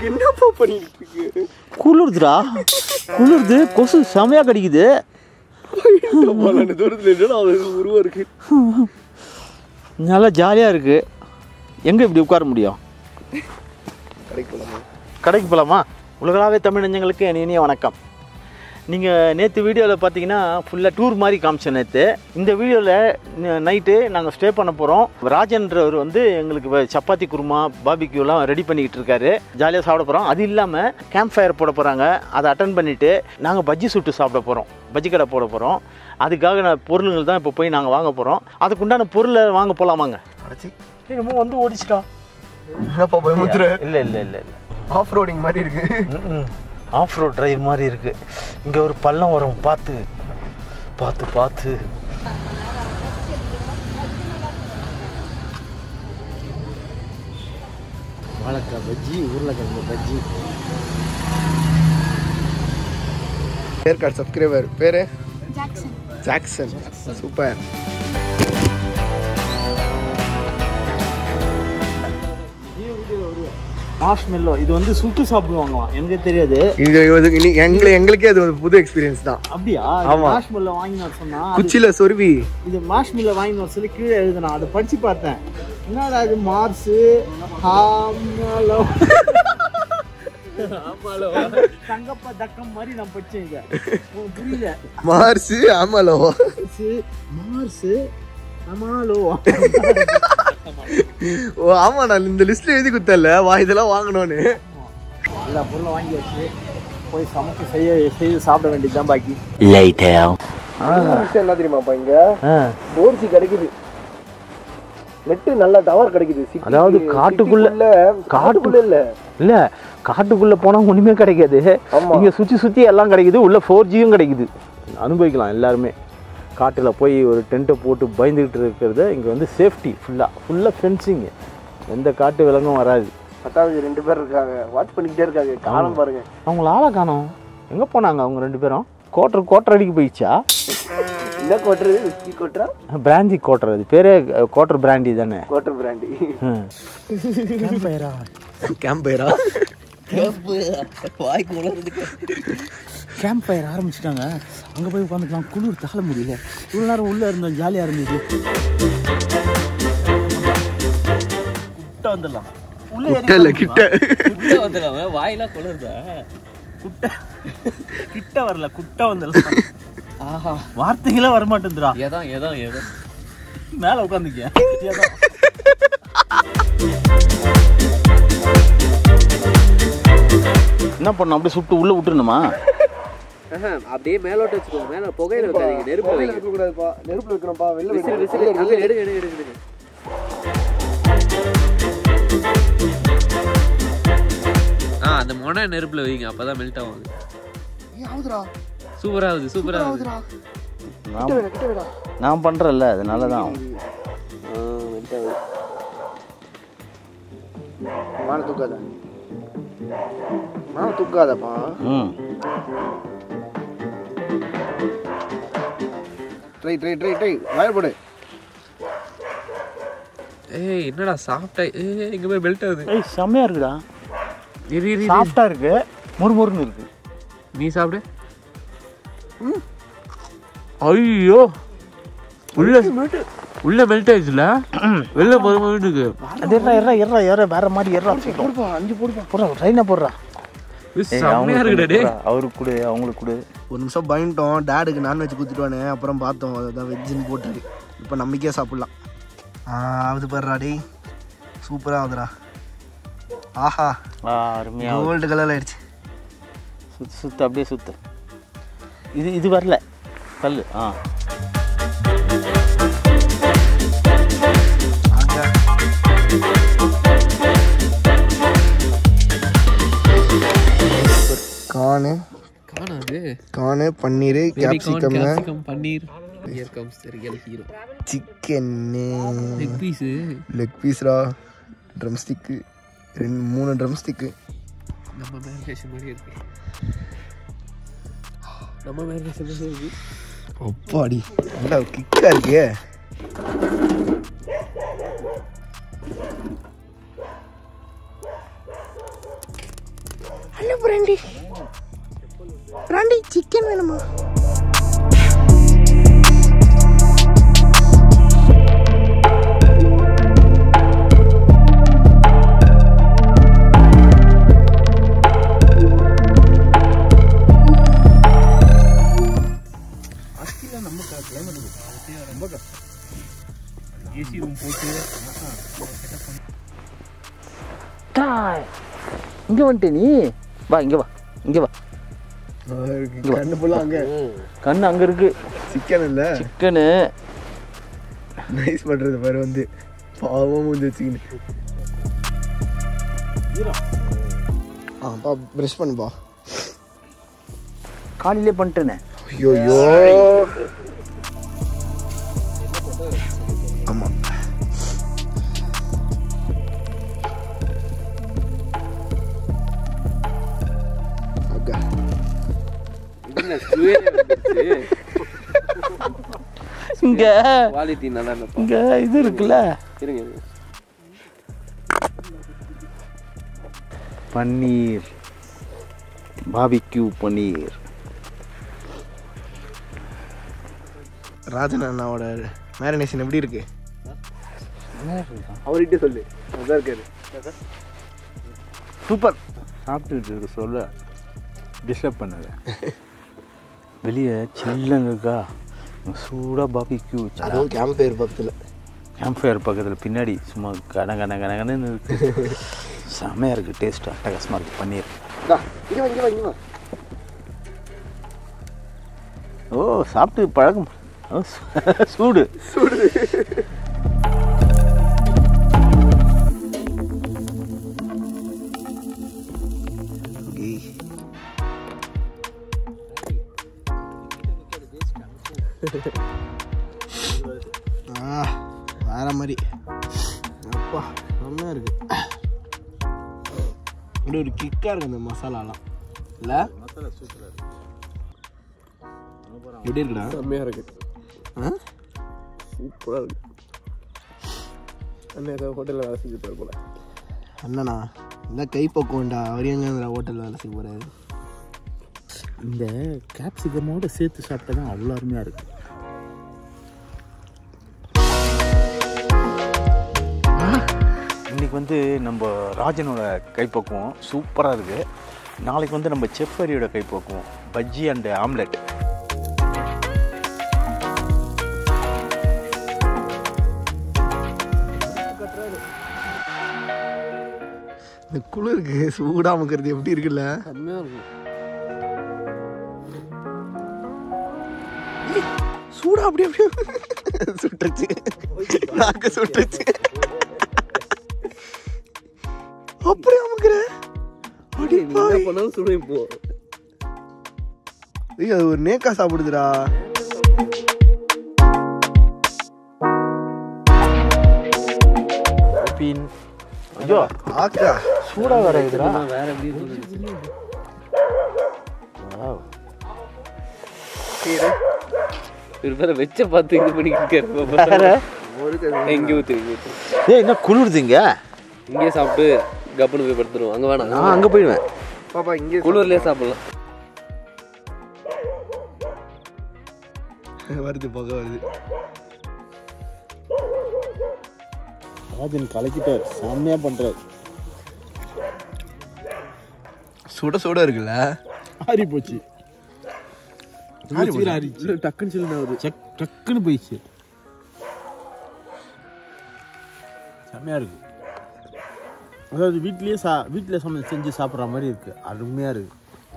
என்னப்பா பண்ணிட்டு இருக்கு குளிருதுடா குளிருது கொசு செமையாக கடிக்குது பன்னெண்டு தூரத்துல என்னடா அது உருவம் இருக்கு நல்லா ஜாலியாக இருக்குது எங்கே இப்படி உட்கார முடியும் கிடைக்கலாமா கடைக்கு போகலாமா உலகளாவே தமிழ் நெஞ்சங்களுக்கு என் இனிய வணக்கம் நீங்கள் நேற்று வீடியோவில் பார்த்தீங்கன்னா ஃபுல்லாக டூர் மாதிரி காமிச்சோம் நேற்று இந்த வீடியோவில் நைட்டு நாங்கள் ஸ்டே பண்ண போகிறோம் ராஜன்றவர் வந்து எங்களுக்கு வ- சப்பாத்தி குருமா பாபிக்யூலாம் ரெடி பண்ணிக்கிட்டு இருக்காரு ஜாலியாக சாப்பிட போகிறோம் அது இல்லாமல் கேம்ப் ஃபயர் போட போகிறாங்க அதை அட்டன் பண்ணிவிட்டு நாங்கள் பஜ்ஜி சுட்டு சாப்பிட போகிறோம் பஜ்ஜி கடை போட போகிறோம் அதுக்காக நான் பொருளுங்கள் தான் இப்போ போய் நாங்கள் வாங்க போகிறோம் அதுக்குண்டான பொருளை வாங்க போகலாமாங்க அடைச்சி என்னமோ வந்து ஓடிச்சிட்டா என்னப்பா பயமுத்துற இல்லை இல்லை இல்லை இல்லை ஆஃப் ரோடிங் மாதிரி இருக்கு ஆஃப் ரோட் டிரைவ் மாதிரி இருக்கு இங்க ஒரு பள்ளம் வரும் பார்த்து பார்த்து பார்த்து வாழைக்காய் பஜ்ஜி உருளைக்கிழங்கு பஜ்ஜி பேர் கார்டு சப்ஸ்கிரைபர் பேரு ஜாக்சன் சூப்பர் மார்ஷ்மெல்லோ இது வந்து சுட்டு சாப்பிடுவாங்களாம் எனக்கு தெரியாது இது இது- இனி எங்களை எங்களுக்கே அது ஒரு புது எக்ஸ்பீரியன்ஸ் தான் அப்படியா ஆமா. மார்ஷ்மெல்லோ வாங்கி வர சொன்னா அது- குச்சியில சொருவி இது மார்ஷ்மெல்லோ வாங்கி வர சொல்லி கீழே எழுதுனா அதை படிச்சு பார்த்தேன் என்னடா இது மார்ஸ் ஹாமலோ தங்கப்பா தக்கம் மாதிரி நான் படிச்சேன் இதை உனக்கு புரியல marshmallow marsh marshmallow ஓ ஆமா நான் இந்த லிஸ்ட்ல எழுதி குத்தல வா இதெல்லாம் வாங்கணும்னு எல்லா பொருளும் வாங்கி வச்சு போய் சமைச்சு செய்ய செய்து சாப்பிட வேண்டியதுதான் பாக்கி என்ன தெரியுமாப்பா இங்க ஃபோர் ஜி கிடைக்குது நெட்டு நல்ல டவர் கிடைக்குது city- அதாவது காட்டுக்குள்ள- cityக்குள்ள- காட்டுக்குள்ள இல்ல இல்ல காட்டுக்குள்ள போனா ஒண்ணுமே கிடைக்காது ஆமா. இங்க சுத்தி சுத்தி எல்லாம் கிடைக்குது உள்ள ஃபோர் ஜியும் கிடைக்குது அனுபவிக்கலாம் எல்லாருமே காட்டுல போய் ஒரு டென்ட்டை போட்டு பயந்துகிட்டு இருக்கிறது இங்க வந்து சேஃப்டி ஃபுல்லா ஃபுல்லா ஃபென்சிங் எந்த காட்டு விலங்கும் வராது பத்தாவது ரெண்டு பேர் இருக்காங்க வாட்ச் பண்ணிக்கிட்டே இருக்காங்க காலம் பாருங்க அவங்கள ஆளை காணோம் எங்க போனாங்க அவங்க ரெண்டு பேரும் கோட்டர் கோட்டர் அடிக்க போயிடுச்சா என்ன கோட்டரு விஸ்கி கோட்டரா பிராந்தி கோட்டர் அது பேரே கோட்டர் பிராண்டி தானே கோட்டர் பிராண்டி கேம்பயரா கேம்பேரா கேம்ப் ஃபயர் ஆரம்பிச்சிட்டாங்க அங்கே போய் உட்காந்துக்கலாம் குளிர் தாழ முடியல இவ்வளோ நேரம் உள்ளே இருந்தோம் ஜாலியாக இருந்தது கிட்ட வந்துடலாம் உள்ளே கிட்ட இல்ல கிட்ட வாயெல்லாம் குளிர்தா குட்ட கிட்ட வரல குட்ட வந்துடலாம் ஆஹா வார்த்தைகளே வரமாட்டேங்குதுடா ஏதான் ஏதான் ஏதோ மேலே உட்காந்துக்க என்ன பண்ணணும் அப்படியே சுட்டு உள்ள விட்டுருணுமா அப்படியே மேலோட்ட வச்சுக்கோங்க மேல புகையில வைக்காதீங்க நெருப்பு வைங்க இருக்க கூடாதுப்பா நெருப்புல வைக்கணும்ப்பா வெளில விசில் வைக்கணும். விசில் அங்க எடுங்க எடுங்க எடுங்க எடுங்க ஆ அந்த மொன நெருப்புல வைங்க அப்பதான் மெல்ட் ஆகும் அது. ஏய், ஆகுதுடா சூப்பரா ஆகுது சூப்பரா ஆகுது ஆகுதுடா நான் கிட்ட விடா கிட்ட விடா நான் பண்ணுறேன்ல அதனால தான் ஆ, மெல்ட் ஆகுது மான தூக்காத மான தூக்காதப்பா ம் ட்ரை ட்ரை ட்ரை ட்ரை வாய போடு ஏய் என்னடா சாஃப்டா ஏய் எங்க போய் மெல்ட் ஆகுது ஏய் செம்மையாக இருக்குடா இரு இரு, இரு சாஃப்டாக இருக்கு முறுமுறுன்னு இருக்கு நீ சாப்பிடு ஐயோ உள்ள உள்ள மெல்ட் ஆயிடுச்சுல வெளில போகும்போது இருக்கு அது எறா எறா எறா எறா வேற மாதிரி எறா போடுப்பா அஞ்சு போடுப்பா போடுறா ட்ரெயினை போடுறா செம்மையா இருக்குடா டேய் அவருக்கு கொடு அவங்களுக்கு கொடு ஒரு நிமிஷம் பயந்துட்டோம் டேடுக்கு நான்வெஜ் கொடுத்துட்டுவானே அப்புறம் பார்த்தோம் அதுதான் வெஜ்ஜுன்னு போட்டாரு இப்போ நம்பிக்கையாக சாப்பிட்லாம் ஆகுது பாருடா டேய் சூப்பராக ஆகுதுடா ஆஹா ஆ அருமையா கோல்டு கலர் ஆயிடுச்சு சுத்து சுத்து அப்படியே சுத்து இது இது வரல கல் ஆ அங்க கானு காணாது கானு paneer capsicum capsicum paneer here comes the real hero சிக்கன்னு லெக் பீஸ் லெக் பீஸ்ரா ட்ரம் ஸ்டிக்கு ரெண்டு மூணு ட்ரம் ஸ்டிக்கு நம்ம மேரினேஷன் மாதிரி இருக்கு நம்ம மேரினேஷன் மாதிரி இருக்கு ஒப்பாடி நல்லா கிக்காக இருக்கே பிராண்டி பிராண்டி சிக்கன் வேணுமா இங்கே வந்துட்டே நீ வா இங்கே வா இங்கே வா கண்ணு ஃபுல்லாக அங்கே கண்ணு அங்கே இருக்கு சிக்கன் இல்லை சிக்கனு நைஸ் பண்ணுறது பாரு வந்து பாவம் வந்து வச்சுக்கின்னு ஆப்பா ப்ரெஷ் பண்ணுப்பா காலையிலே பண்ணிட்டேனே ஐயோ ஆமாம் அக்கா என்ன சுவே வந்துச்சு இங்க குவாலிட்டி நல்லா இல்லப்பா இங்க இது இருக்குல்ல இருங்க இருங்க. பன்னீர் பாபிக்யூ பன்னீர் ராஜன் அண்ணாவோட மேரினேஷன் எப்படி இருக்கு அவர்கிட்ட சொல்லு அதான் இருக்காரு சூப்பர் சாப்பிட்டுட்டு இருக்க சொல்ல டிஸ்டர்ப் பண்ணாத வெளியே சில்லுங்க இருக்கா சூடாக பாபிக்யூ அதுவும் கேம்ப் ஃபயர் பக்கத்தில் கேம்ப் ஃபயர் பக்கத்தில் பின்னாடி சும்மா கன கன கனகனன்னு இருக்கு செமையாக இருக்குது டேஸ்ட் அட்டகாசமாக இருக்குது பன்னீர் இங்கே வா இங்கே வா இங்கே வா ஓ சாப்பிட்டு பழக்கம் ஓ, சூ- சூடு ஆ வேற மாதிரி அப்பா செம்மையாக இருக்கு இப்படி ஒரு கிக்காக இருக்கு அந்த மசாலாலாம் இல்லை எப்படி இருக்குடா செம்மையா இருக்கு ஆ சூப்பரா இருக்கு அண்ணன் ஏதோ ஹோட்டலில் வேலை செஞ்சுட்டு போல அண்ணனா இந்த கைப்பக்குவம்டா அவர் எங்க ஹோட்டலில் வேலை செய்ய போகிறாரு இந்த கேப்சிகமோட சேர்த்து சாப்பிட்டா தான் அவ்வளோ அருமையாக இருக்கு இன்னைக்கு வந்து நம்ம ராஜனோட கைப்பக்குவம் சூப்பராக இருக்குது நாளைக்கு வந்து நம்ம செஃப் ஹரியோட கைப்பக்குவம் பஜ்ஜி அண்ட் ஆம்லெட் இந்த குளிருக்கு சூடாக அமுக்கிறது எப்படி இருக்குல்ல செம்மையா இருக்கும் சூடா அப்படி அப்படியே சுட்டுச்சு நாக்கு சுட்டுச்சு அப்படி அமுக்குற அடி நீ என்ன பண்ணாலும் சுடு இப்போ ஐயோ அது ஒரு நேக்கா சாப்பிடுதுடா பின் ஐயோ ஆக்கா சூடாக வேற இதுடா வேற எப்படி சொல்லுது இவர் வேற வெச்ச பார்த்து இது பண்ணிக்கிட்டு வேற எங்க ஊத்து இங்க ஊத்து ஏய் என்ன குளிருதுங்க இங்கே சாப்பிட்டு கப்புன்னு போய் படுத்துருவோம் அங்க வேணாம் நான் அங்கே போயிடுவேன் பாப்பா இங்கே குளிர்லயே சாப்பிடலாம் வருது புகை வருது ராஜன் கலக்கிட்டார் செம்மையாக பண்ணுறாரு சுட சுட இருக்குல்ல ஆறி போச்சு ஆறி போச்சா? ஆறிச்சு டக்குன்னு சொல்லி செக் டக்குன்னு போயிடுச்சு செம்மையாக இருக்கு அதாவது வீட்லயே சா வீட்டில் சமையல் செஞ்சு சாப்பிட்ற மாதிரி இருக்கு அருமையாக இருக்கு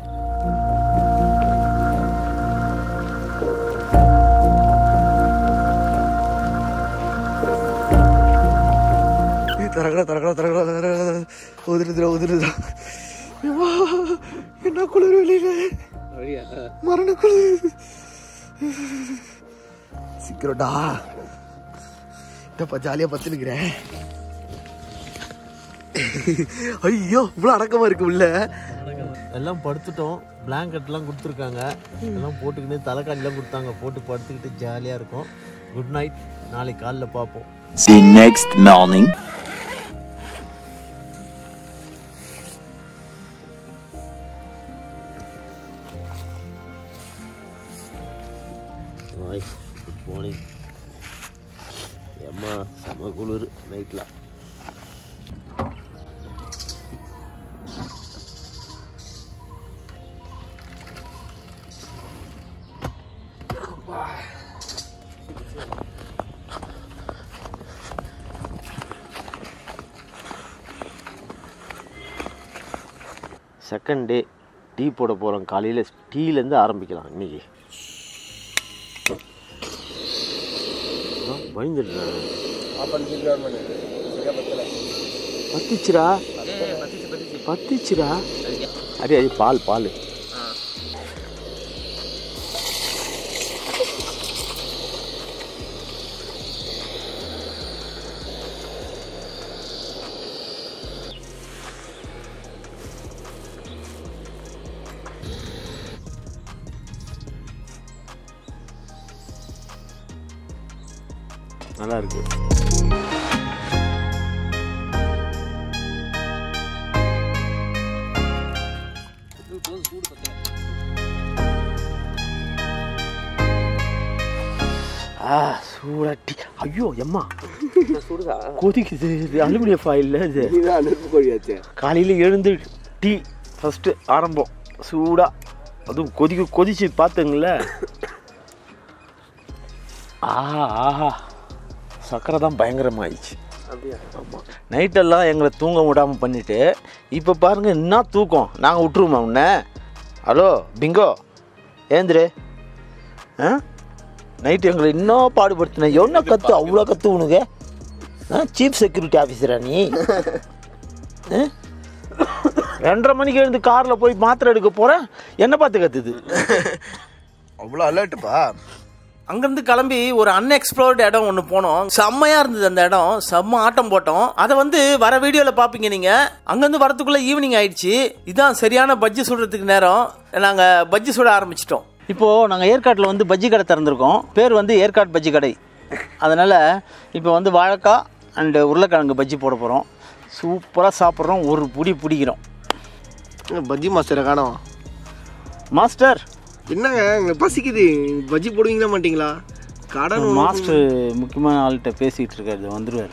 ஏய், தரகடா தரகடா தரகடா தரகடா உதிருதுடா உதிருதுடா ஏம்மா, என்ன குளிர் வெளியில வழியா மரண குளிர் சீக்கிரம்டா என்னப்பா ஜாலியாக பத்துனுக்கிறேன் ஐயோ இவ்வளோ அடக்கமாக இருக்கு உள்ள எல்லாம் படுத்துட்டோம் பிளாங்கெட்லாம் கொடுத்துருக்காங்க எல்லாம் போட்டுக்கிட்டு தலைக்காணிலாம் கொடுத்தாங்க போட்டு படுத்துக்கிட்டு ஜாலியாக இருக்கும் குட் நைட் நாளைக்கு காலைல பார்ப்போம் The next morning. Second day tea போட போகிறோம் காலையில் டீலேருந்து ஆரம்பிக்கலாம் இன்னைக்கு பயந்துடுறேன் பத்துச்சுடா பத்துச்சுடா அடி அடி பால் பால் நல்லா இருக்கு ஆ சூடாட்டி ஐயோ எம்மா சுடுதா கொதிக்குது இது அலுமினியம் ஃபாயில் இது இதுதான் நெருப்பு கோழியாச்சே காலையில் எழுந்து டீ ஃபஸ்ட்டு ஆரம்பம் சூடாக அதுவும் கொதிக்க கொதிச்சு பார்த்துங்கள ஆஹா ஆஹா சக்கரை தான் பயங்கரமாயிடுச்சு அப்படியா ஆமாம் நைட்டெல்லாம் எங்களை தூங்க விடாமல் பண்ணிட்டு இப்போ பாருங்க என்ன தூக்கம் நாங்கள் விட்டுருவோமா உன்னை ஹலோ பிங்கோ ஏந்திரு ஆ நைட்டு எங்களை இன்னும் பாடுபடுத்தின என்ன கத்து அவ்வளோ கத்து உனக்கு ஆ சீஃப் செக்யூரிட்டி ஆஃபீஸரா நீ ஆ? ரெண்டரை மணிக்கு எழுந்து காரில் போய் மாத்திரை எடுக்க போகிறேன் என்ன பார்த்து கத்துது அவ்வளோ அலர்ட்டுப்பா அங்கேருந்து கிளம்பி ஒரு அன்எக்ஸ்ப்ளோர்டு இடம் ஒன்று போனோம் செம்மையாக இருந்தது அந்த இடம் செம்ம ஆட்டம் போட்டோம் அதை வந்து வர வீடியோவில் பார்ப்பீங்க நீங்கள் அங்கேருந்து வரத்துக்குள்ளே ஈவினிங் ஆயிடுச்சு இதான் சரியான பஜ்ஜி சுடுறதுக்கு நேரம் நாங்கள் பஜ்ஜி சுட ஆரம்பிச்சிட்டோம் இப்போது நாங்கள் ஏற்காட்டில் வந்து பஜ்ஜி கடை திறந்திருக்கோம் பேர் வந்து ஏற்காடு பஜ்ஜி கடை அதனால் இப்போ வந்து வாழைக்காய் அண்டு உருளைக்கிழங்கு பஜ்ஜி போட போகிறோம் சூப்பராக சாப்பிட்றோம் ஒரு புடி பிடிக்கிறோம் பஜ்ஜி மாஸ்டரை காணோம் மாஸ்டர் என்னங்க எங்களுக்கு பசிக்குது பஜ்ஜி போடுவீங்களா மாட்டீங்களா கடன் மாஸ்டர் முக்கியமான ஆள்கிட்ட பேசிகிட்டு இருக்காரு வந்துருவார்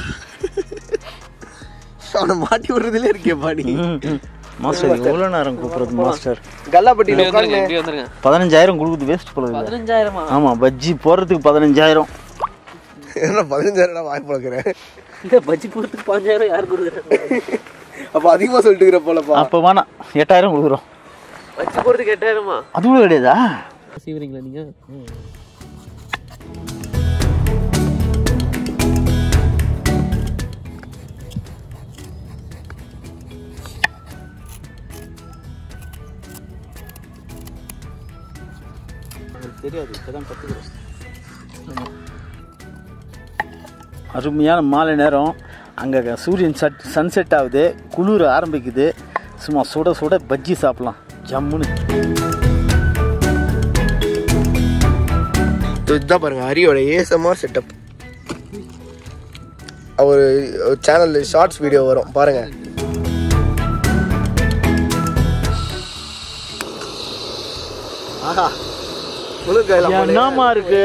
அவனை மாட்டி விடுறதுல இருக்கே பாடி மாஸ்டர் எவ்வளோ நேரம் கூப்பிட்றது மாஸ்டர் கல்லாப்பட்டியில் வந்துருங்க உட்காருங்க இப்படி வந்துருங்க பதினஞ்சாயிரம் கொடுக்குது வேஸ்ட் போல பதினஞ்சாயிரமா ஆமாம் பஜ்ஜி போடுறதுக்கு பதினஞ்சாயிரம் என்ன பதினஞ்சாயிரம் வாய்ப்பு பார்க்குறேன் இந்த பஜ்ஜி போகிறதுக்கு பதினஞ்சாயிரம் யார் கொடுக்குறாங்க அப்போ அதிகமாக சொல்லிட்டு இருக்கிற போலப்பா அப்போ வேணாம் எட்டாயிரம் கொடுக்குறோம் பஜ்ஜி போகிறதுக்கு எட்டாயிரமா அது கூட கிடையாதா சீவரிங்களா நீங்கள் தெரியாது இப்போதான் கற்றுக்கிறோம் அருமையான மாலை நேரம் அங்கே சூரியன் சட் சன்செட் ஆகுது குளிர் ஆரம்பிக்குது சும்மா சுட சுட பஜ்ஜி சாப்பிடலாம் ஜம்முன்னு இதுதான் பாருங்க ஹரியோட ஏசமாக செட்டப் அவர் சேனலில் ஷார்ட்ஸ் வீடியோ வரும் பாருங்க ஆஹா முழுக்காயெல்லாம் என்னமா இருக்கு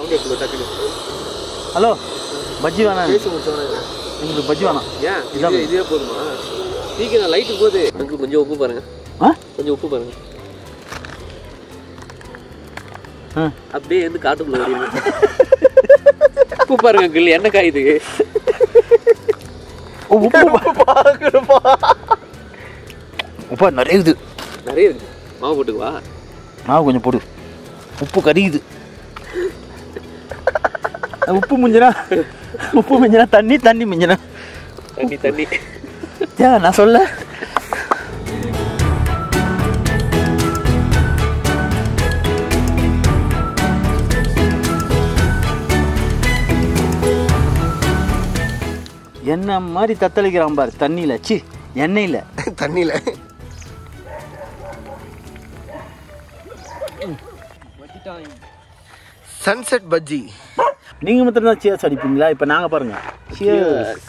ஹலோ பஜ்ஜி வேணாம் எங்களுக்கு பஜ்ஜி வேணாம் ஏன் இது இதே போதுமா சீக்கிரம் லைட்டு போகுது அங்கிள் கொஞ்சம் உப்பு பாருங்க ஆ கொஞ்சம் உப்பு பாருங்க ஆ அப்படியே வந்து காட்டுக்குள்ள ஓடிடுங்க உப்பு பாருங்க அங்கிள் என்ன காயுது உப்பா நிறைய இருக்குது நிறைய இருக்கு மாவு போட்டுக்குவா மாவு கொஞ்சம் போடு உப்பு கரியுது உப்பு மிஞ்சினா உப்பு மிஞ்சினா தண்ணி தண்ணி மிஞ்சினா தண்ணி தண்ணி ஏன் நான் சொல்ல என்ன மாதிரி தத்தளிக்கிறான் பாரு தண்ணியில சி எண்ணெயில் தண்ணியில் சன்செட் பஜ்ஜி நீங்க மட்டும் தான் சேர்ஸ் அடிப்பீங்களா இப்போ நாங்க பாருங்க Cheers.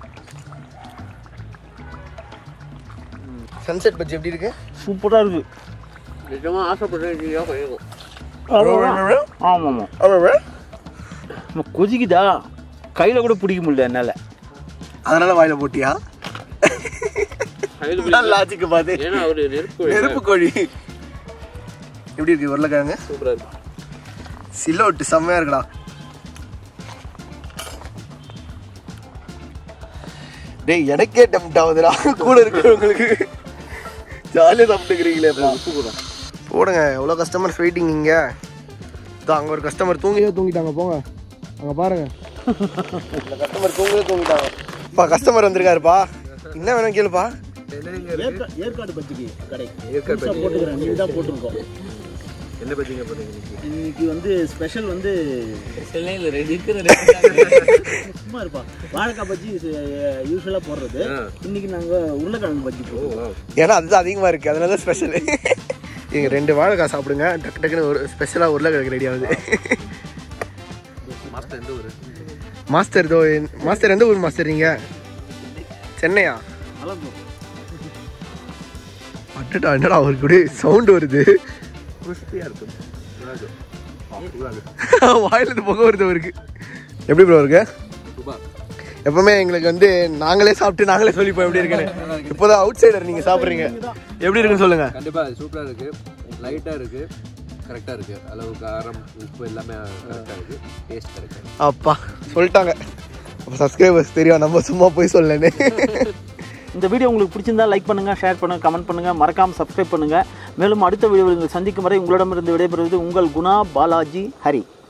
சன்செட் பஜ்ஜி எப்படி இருக்கு சூப்பரா இருக்கு நிஜமா ஆசைப்படுறேன் பண்ணிருக்கோம் ஆமாம் ஆமாம் நம்ம கொதிக்குதா கையில் கூட பிடிக்க முடியல என்னால் அதனால வாயில போட்டியா கையில் லாஜிக்கு பார்த்து ஏன்னா அவரு நெருப்பு கோழி. நெருப்பு கோழி எப்படி இருக்கு உருளைக்கிழங்கு சூப்பரா இருக்கு சில்லோட்டு செம்மையா இருக்குடா டேய் எனக்கே டெம்ட் ஆகுதுடா கூட இருக்கிறவங்களுக்கு ஜாலியாக சாப்பிட்டுக்கிறீங்களேப்பா போடுங்க எவ்வளோ கஸ்டமர்ஸ் வெயிட்டிங் இங்கே இதோ அங்கே ஒரு கஸ்டமர் தூங்கியே தூங்கிட்டாங்க போங்க அங்கே பாருங்க இந்த கஸ்டமர் தூங்கவே தூங்கிட்டாங்க பா கஸ்டமர் வந்திருக்காருப்பா என்ன வேணும் கேளுப்பா ஏற்காடு பஜ்ஜிக்கு கடை புதுசா போட்டுக்கிறேன் நீங்க தான் போட்டிருக்கோம் என்ன பற்றிங்க போகிறீங்க இன்னைக்கு வந்து ஸ்பெஷல் வந்து சும்மா இருப்பா வாழைக்காய் பஜ்ஜி யூஸ்வலாக போடுறது இன்னைக்கு நாங்கள் உருளைக்கிழங்கு பஜ்ஜி போடுவோம் ஏன்னா அதுதான் அதிகமாக இருக்குது அதனால தான் ஸ்பெஷல் இங்கே ரெண்டு வாழைக்காய் சாப்பிடுங்க டக்கு டக்குன்னு ஒரு ஸ்பெஷலாக உருளைக்கிழங்கு ரெடி ஆகுது மாஸ்டர் தோ மாஸ்டர் எந்த ஊர் மாஸ்டர் நீங்கள் சென்னையா அட்டடா என்னடா ஒரு கூட சவுண்ட் வருது வாயிலிருந்து புகை வருது அவருக்கு எப்படி ப்ரோ இருக்கு எப்பவுமே எங்களுக்கு வந்து நாங்களே சாப்பிட்டு நாங்களே சொல்லிப்போம் எப்படி இருக்குன்னு இப்போதான் அவுட் சைடர் நீங்கள் சாப்பிட்றீங்க எப்படி இருக்குன்னு சொல்லுங்க கண்டிப்பா சூப்பரா இருக்கு லைட்டா இருக்கு கரெக்டா இருக்கு அளவு காரம் உப்பு எல்லாமே கரெக்டா இருக்கு டேஸ்ட் கரெக்டா இருக்கு அப்பா சொல்லிட்டாங்க அப்போ சப்ஸ்கிரைபர்ஸ் தெரியும் நம்ம சும்மா போய் சொல்லலன்னு இந்த வீடியோ உங்களுக்கு பிடிச்சிருந்தா லைக் பண்ணுங்க ஷேர் பண்ணுங்க கமெண்ட் பண்ணுங்க மறக்காம சப்ஸ்கிரைப் பண்ணுங்க மேலும் அடுத்த வீடியோவில் உங்களை சந்திக்கும் வரை உங்களிடமிருந்து விடைபெறுவது உங்கள் குணா பாலாஜி ஹரி